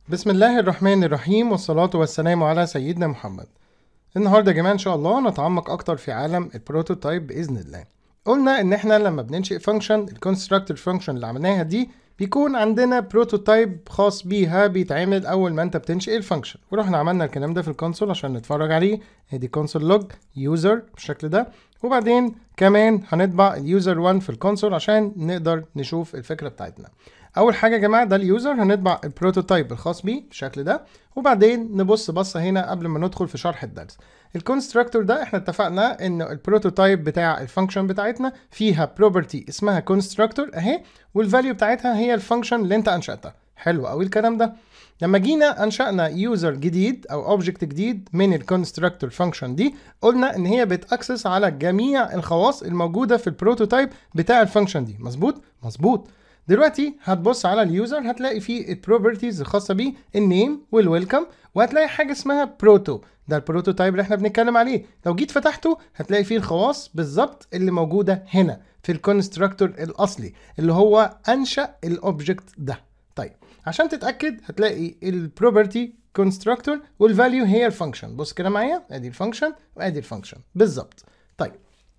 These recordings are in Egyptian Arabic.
بسم الله الرحمن الرحيم والصلاة والسلام على سيدنا محمد النهاردة يا جماعة إن شاء الله نتعمق أكتر في عالم البروتوتايب بإذن الله قلنا إن إحنا لما بننشئ فانكشن الكونستراكتور فانكشن اللي عملناها دي بيكون عندنا بروتوتايب خاص بيها بيتعمل أول ما أنت بتنشئ الفانكشن ورحنا عملنا الكلام ده في الكونسول عشان نتفرج عليه ادي كونسول لوج يوزر بالشكل ده وبعدين كمان هنطبع اليوزر 1 في الكونسول عشان نقدر نشوف الفكرة بتاعتنا اول حاجه يا جماعه ده اليوزر هنطبع البروتوتايب الخاص بيه بالشكل ده وبعدين نبص بصه هنا قبل ما ندخل في شرح الدرس الكونستراكتور ده احنا اتفقنا ان البروتوتايب بتاع الفانكشن بتاعتنا فيها بروبرتي اسمها كونستراكتور اهي والفاليو بتاعتها هي الفانكشن اللي انت انشاتها حلو قوي الكلام ده لما جينا انشأنا يوزر جديد او اوبجكت جديد من الكونستراكتور فانكشن دي قلنا ان هي بتاكسس على جميع الخواص الموجوده في البروتوتايب بتاع الفانكشن دي مظبوط مظبوط دلوقتي هتبص على اليوزر هتلاقي فيه البروبرتيز الخاصه بيه النيم والويلكم وهتلاقي حاجه اسمها بروتو ده البروتوتايب اللي احنا بنتكلم عليه لو جيت فتحته هتلاقي فيه الخواص بالظبط اللي موجوده هنا في الكونستراكتور الاصلي اللي هو انشا الاوبجكت ده طيب عشان تتاكد هتلاقي البروبرتي كونستراكتور والفاليو هي الفانكشن بص كده معايا ادي الفانكشن وادي الفانكشن بالظبط طيب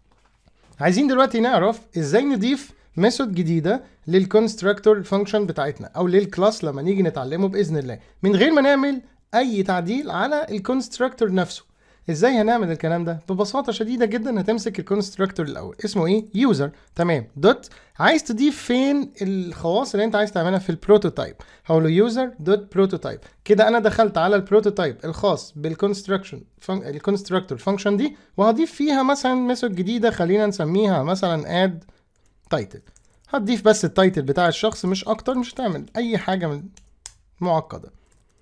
عايزين دلوقتي نعرف ازاي نضيف ميثود جديده للكونستراكتور فانكشن بتاعتنا او للكلاس لما نيجي نتعلمه باذن الله من غير ما نعمل اي تعديل على الكونستراكتور نفسه ازاي هنعمل الكلام ده ببساطه شديده جدا هتمسك الكونستراكتور الاول اسمه ايه يوزر تمام دوت عايز تضيف فين الخواص اللي انت عايز تعملها في البروتوتايب هقول له يوزر دوت بروتوتايب كده انا دخلت على البروتوتايب الخاص بالكونستراكشن الكونستراكتور فانكشن دي وهضيف فيها مثلا ميثود جديده خلينا نسميها مثلا اد تايتل هتضيف بس التايتل بتاع الشخص مش اكتر مش هتعمل اي حاجه من معقده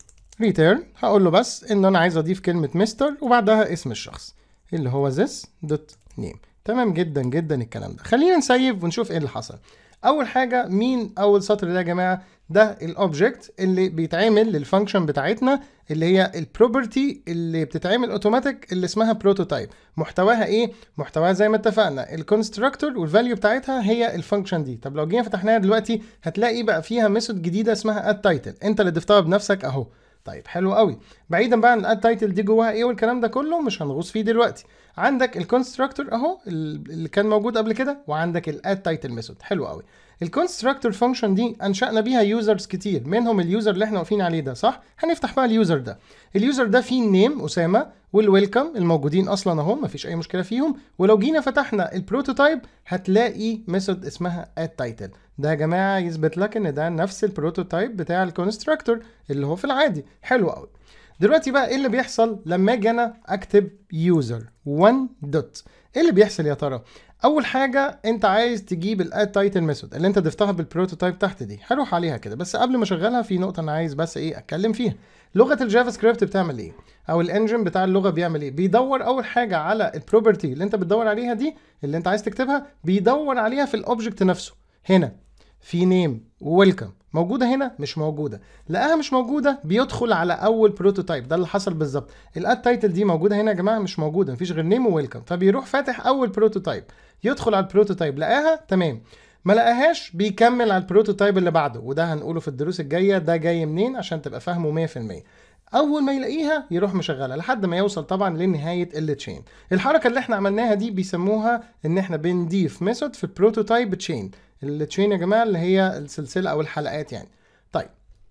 ريتيرن هقول له بس ان انا عايز اضيف كلمه مستر وبعدها اسم الشخص اللي هو this دوت نيم تمام جدا جدا الكلام ده خلينا نسيب ونشوف ايه اللي حصل اول حاجه مين اول سطر ده يا جماعه ده الاوبجكت اللي بيتعمل للفانكشن بتاعتنا اللي هي البروبرتي اللي بتتعمل اوتوماتيك اللي اسمها بروتوتايب محتواها ايه محتواها زي ما اتفقنا الكونستراكتور والفاليو بتاعتها هي الفانكشن دي طب لو جينا فتحناها دلوقتي هتلاقي بقى فيها ميثود جديده اسمها اد تايتل انت اللي ضفتها بنفسك اهو طيب حلو قوي بعيدا بقى عن الاد تايتل دي جواها ايه والكلام ده كله مش هنغوص فيه دلوقتي عندك الكونستراكتور اهو اللي كان موجود قبل كده وعندك الاد تايتل ميثود حلو قوي الكونستراكتور فانكشن دي انشانا بيها يوزرز كتير منهم اليوزر اللي احنا واقفين عليه ده صح هنفتح بقى اليوزر ده اليوزر ده فيه النيم اسامه والويلكم الموجودين اصلا اهو مفيش اي مشكله فيهم ولو جينا فتحنا البروتوتايب هتلاقي ميثود اسمها اد تايتل ده يا جماعه يثبت لك ان ده نفس البروتوتايب بتاع الكونستراكتور اللي هو في العادي حلو قوي دلوقتي بقى ايه اللي بيحصل لما اجي انا اكتب يوزر 1 دوت ايه اللي بيحصل يا ترى اول حاجه انت عايز تجيب الاد تايتل ميثود اللي انت ضفتها بالبروتوتايب تحت دي هروح عليها كده بس قبل ما اشغلها في نقطه انا عايز بس ايه اتكلم فيها لغه الجافا سكريبت بتعمل ايه او الانجن بتاع اللغه بيعمل ايه بيدور اول حاجه على البروبرتي اللي انت بتدور عليها دي اللي انت عايز تكتبها بيدور عليها في الاوبجكت نفسه هنا في نيم وويلكم موجودة هنا مش موجودة لقاها مش موجودة بيدخل على أول بروتوتايب ده اللي حصل بالظبط الاد تايتل دي موجودة هنا يا جماعة مش موجودة مفيش غير نيم وويلكم فبيروح فاتح أول بروتوتايب يدخل على البروتوتايب لقاها تمام ما لقاهاش بيكمل على البروتوتايب اللي بعده وده هنقوله في الدروس الجاية ده جاي منين عشان تبقى فاهمه 100% اول ما يلاقيها يروح مشغلها لحد ما يوصل طبعا لنهايه التشين الحركه اللي احنا عملناها دي بيسموها ان احنا بنضيف ميثود في البروتوتايب تشين التشين يا جماعه اللي هي السلسله او الحلقات يعني طيب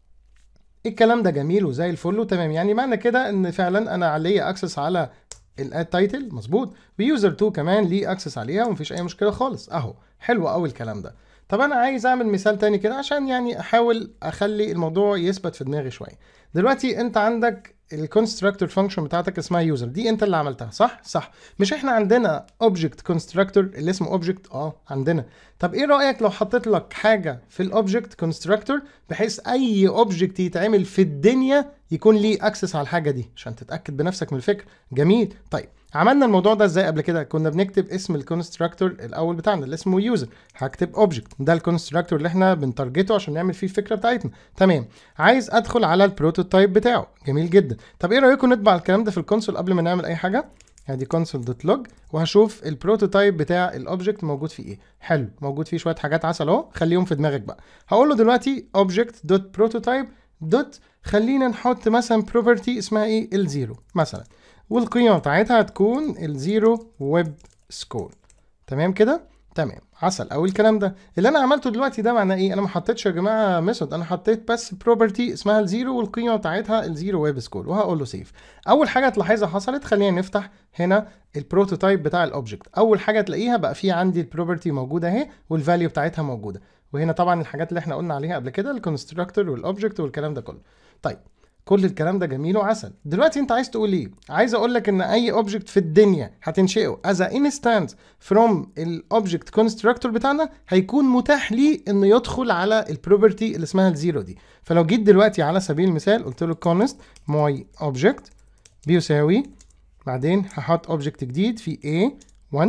الكلام ده جميل وزي الفل وتمام يعني معنى كده ان فعلا انا عليا اكسس على الاد تايتل مظبوط ويوزر 2 كمان ليه اكسس عليها ومفيش اي مشكله خالص اهو حلو قوي الكلام ده طب انا عايز اعمل مثال تاني كده عشان يعني احاول اخلي الموضوع يثبت في دماغي شويه دلوقتي انت عندك الكونستراكتور فانكشن بتاعتك اسمها يوزر دي انت اللي عملتها صح صح مش احنا عندنا اوبجكت كونستراكتور اللي اسمه اوبجكت اه عندنا طب ايه رايك لو حطيت لك حاجه في الاوبجكت كونستراكتور بحيث اي اوبجكت يتعمل في الدنيا يكون ليه اكسس على الحاجه دي عشان تتاكد بنفسك من الفكره جميل طيب عملنا الموضوع ده ازاي قبل كده كنا بنكتب اسم الكونستراكتور الاول بتاعنا اللي اسمه يوزر هكتب اوبجكت ده الكونستراكتور اللي احنا بنتارجته عشان نعمل فيه الفكره بتاعتنا تمام عايز ادخل على البروتوتايب بتاعه جميل جدا طب ايه رايكم نطبع الكلام ده في الكونسول قبل ما نعمل اي حاجه ادي كونسول دوت لوج وهشوف البروتوتايب بتاع الاوبجكت موجود فيه ايه حلو موجود فيه شويه حاجات عسل اهو خليهم في دماغك بقى هقول له دلوقتي اوبجكت دوت بروتوتايب دوت خلينا نحط مثلا بروبرتي اسمها ايه الزيرو مثلا والقيمه بتاعتها هتكون الزيرو ويب سكور تمام كده تمام عسل او الكلام ده اللي انا عملته دلوقتي ده معناه ايه انا ما حطيتش يا جماعه ميثود انا حطيت بس بروبرتي اسمها الزيرو والقيمه بتاعتها الزيرو ويب سكور وهقول له سيف اول حاجه تلاحظها حصلت خلينا نفتح هنا البروتوتايب بتاع الاوبجكت اول حاجه تلاقيها بقى في عندي البروبرتي موجوده اهي والفاليو بتاعتها موجوده وهنا طبعا الحاجات اللي احنا قلنا عليها قبل كده الكونستراكتور والاوبجكت والكلام ده كله طيب كل الكلام ده جميل وعسل دلوقتي انت عايز تقول ايه عايز اقول لك ان اي اوبجكت في الدنيا هتنشئه از انستانس فروم الاوبجكت كونستراكتور بتاعنا هيكون متاح ليه انه يدخل على البروبرتي اللي اسمها الزيرو دي فلو جيت دلوقتي على سبيل المثال قلت له كونست ماي اوبجكت بيساوي بعدين هحط اوبجكت جديد في A1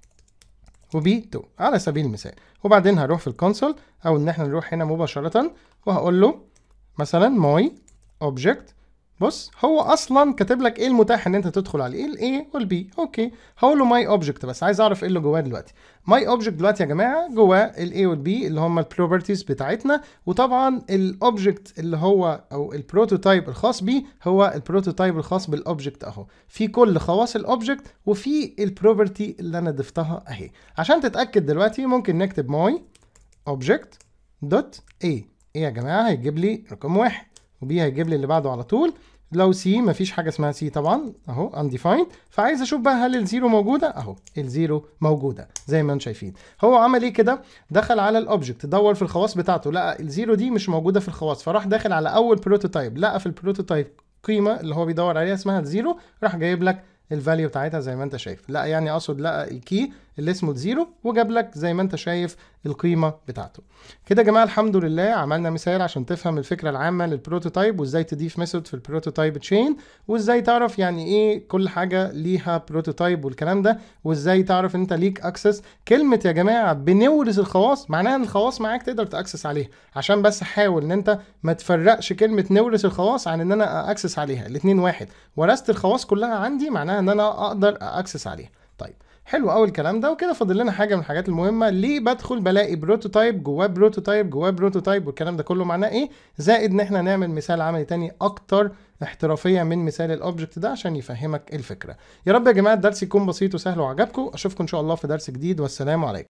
وB 2 على سبيل المثال وبعدين هروح في الكونسول او ان احنا نروح هنا مباشرة وهقول له مثلا ماي اوبجكت بص هو اصلا كاتب لك ايه المتاح ان انت تدخل عليه الاي والبي اوكي هقول له ماي اوبجكت بس عايز اعرف ايه اللي جواه دلوقتي ماي اوبجكت دلوقتي يا جماعه جواه الاي والبي اللي هم البروبرتيز بتاعتنا وطبعا الاوبجكت اللي هو او البروتوتايب الخاص بيه هو البروتوتايب الخاص بالاوبجكت اهو في كل خواص الاوبجكت وفي البروبرتي اللي انا ضفتها اهي عشان تتاكد دلوقتي ممكن نكتب ماي اوبجكت دوت اي ايه يا جماعه هيجيب لي رقم واحد وبي هيجيب لي اللي بعده على طول لو سي مفيش حاجه اسمها سي طبعا اهو undefined فعايز اشوف بقى هل الزيرو موجوده اهو الزيرو موجوده زي ما انتم شايفين هو عمل ايه كده دخل على الاوبجكت دور في الخواص بتاعته لقى الزيرو دي مش موجوده في الخواص فراح داخل على اول بروتوتايب لقى في البروتوتايب قيمه اللي هو بيدور عليها اسمها الزيرو راح جايب لك الفاليو بتاعتها زي ما انت شايف لا يعني اقصد لقى الكي اللي اسمه الزيرو وجاب لك زي ما انت شايف القيمه بتاعته كده يا جماعه الحمد لله عملنا مثال عشان تفهم الفكره العامه للبروتوتايب وازاي تضيف ميثود في البروتوتايب تشين وازاي تعرف يعني ايه كل حاجه ليها بروتوتايب والكلام ده وازاي تعرف ان انت ليك اكسس كلمه يا جماعه بنورث الخواص معناها ان الخواص معاك تقدر تاكسس عليها عشان بس حاول ان انت ما تفرقش كلمه نورث الخواص عن ان انا اكسس عليها الاثنين واحد ورثت الخواص كلها عندي معناها ان انا اقدر اكسس عليها طيب حلو قوي الكلام ده وكده فاضل لنا حاجه من الحاجات المهمه ليه بدخل بلاقي بروتوتايب جواه بروتوتايب جواه بروتوتايب والكلام ده كله معناه ايه زائد ان احنا نعمل مثال عملي تاني اكتر احترافيه من مثال الاوبجكت ده عشان يفهمك الفكره يا رب يا جماعه الدرس يكون بسيط وسهل وعجبكم اشوفكم ان شاء الله في درس جديد والسلام عليكم